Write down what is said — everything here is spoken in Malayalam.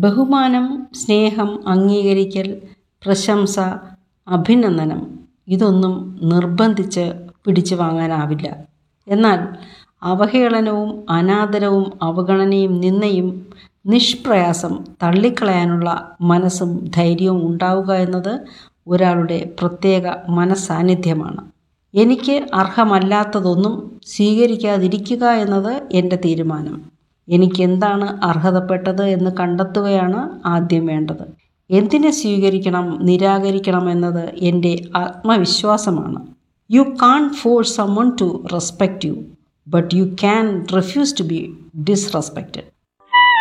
ബഹുമാനം സ്നേഹം അംഗീകരിക്കൽ പ്രശംസ അഭിനന്ദനം ഇതൊന്നും നിർബന്ധിച്ച് പിടിച്ചു വാങ്ങാനാവില്ല എന്നാൽ അവഹേളനവും അനാദരവും അവഗണനയും നിന്നയും നിഷ്പ്രയാസം തള്ളിക്കളയാനുള്ള മനസ്സും ധൈര്യവും ഉണ്ടാവുക എന്നത് ഒരാളുടെ പ്രത്യേക മനസാന്നിധ്യമാണ് എനിക്ക് അർഹമല്ലാത്തതൊന്നും സ്വീകരിക്കാതിരിക്കുക എന്നത് എൻ്റെ തീരുമാനം എനിക്കെന്താണ് അർഹതപ്പെട്ടത് എന്ന് കണ്ടെത്തുകയാണ് ആദ്യം വേണ്ടത് എന്തിനെ സ്വീകരിക്കണം നിരാകരിക്കണം എന്നത് എൻ്റെ ആത്മവിശ്വാസമാണ് you can force someone to respect you but you can refuse to be ഡിസ്റെസ്പെക്റ്റഡ്